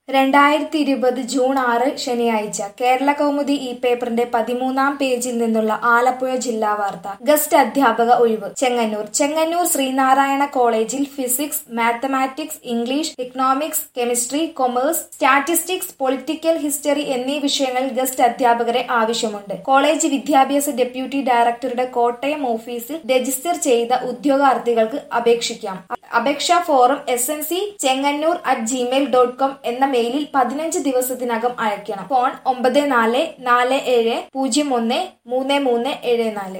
രണ്ടായിരത്തി ഇരുപത് ജൂൺ ആറ് ശനിയാഴ്ച കേരള കൗമുദി ഈ പേപ്പറിന്റെ പതിമൂന്നാം പേജിൽ നിന്നുള്ള ആലപ്പുഴ ജില്ലാ വാർത്ത ഗസ്റ്റ് അധ്യാപക ഒഴിവ് ചെങ്ങന്നൂർ ചെങ്ങന്നൂർ ശ്രീനാരായണ കോളേജിൽ physics mathematics English economics chemistry commerce statistics political history എന്നീ വിഷയങ്ങളിൽ ഗസ്റ്റ് അധ്യാപകരെ ആവശ്യമുണ്ട് കോളേജ് വിദ്യാഭ്യാസ ഡെപ്യൂട്ടി ഡയറക്ടറുടെ കോട്ടയം ഓഫീസിൽ രജിസ്റ്റർ ചെയ്ത ഉദ്യോഗാർത്ഥികൾക്ക് അപേക്ഷിക്കാം അപേക്ഷാ form S N C Chengannur at Gmail dot com എന്ന മെയിലിൽ പതിനഞ്ച് ദിവസത്തിനകം അയക്കണം ഫോൺ ഒമ്പത് നാല് നാല് ഏഴ് പൂജ്യം ഒന്ന് മൂന്ന് മൂന്ന് ഏഴ് നാല്